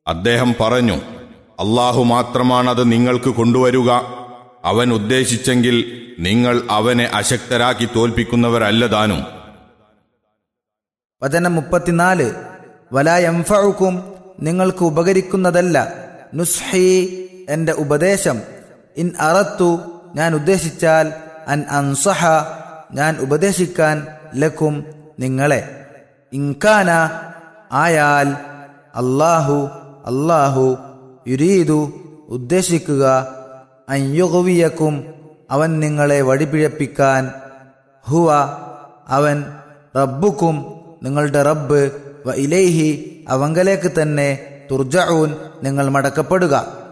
അദ്ദേഹം പറഞ്ഞു അള്ളാഹു മാത്രമാണത് നിങ്ങൾക്ക് കൊണ്ടുവരുക അവൻ ഉദ്ദേശിച്ചെങ്കിൽ നിങ്ങൾ അവനെ അശക്തരാക്കി തോൽപ്പിക്കുന്നവരല്ലതാനും വചനം മുപ്പത്തിനാല് വലായംഫുക്കും നിങ്ങൾക്ക് ഉപകരിക്കുന്നതല്ല നുസ്ഹി എന്റെ ഉപദേശം ഇൻ അറത്തു ഞാൻ ഉദ്ദേശിച്ചാൽ അൻ അൻസഹ ഞാൻ ഉപദേശിക്കാൻ ലക്കും നിങ്ങളെ ഇൻകാന ആയാൽ അല്ലാഹു അല്ലാഹു യുരീദു ഉദ്ദേശിക്കുക അയ്യുകവിയക്കും അവൻ നിങ്ങളെ വഴിപിഴപ്പിക്കാൻ ഹുവ അവൻ റബ്ബുക്കും നിങ്ങളുടെ റബ്ബ് വ ഇലൈഹി അവങ്കലേക്ക് തന്നെ തുർജഊൻ നിങ്ങൾ മടക്കപ്പെടുക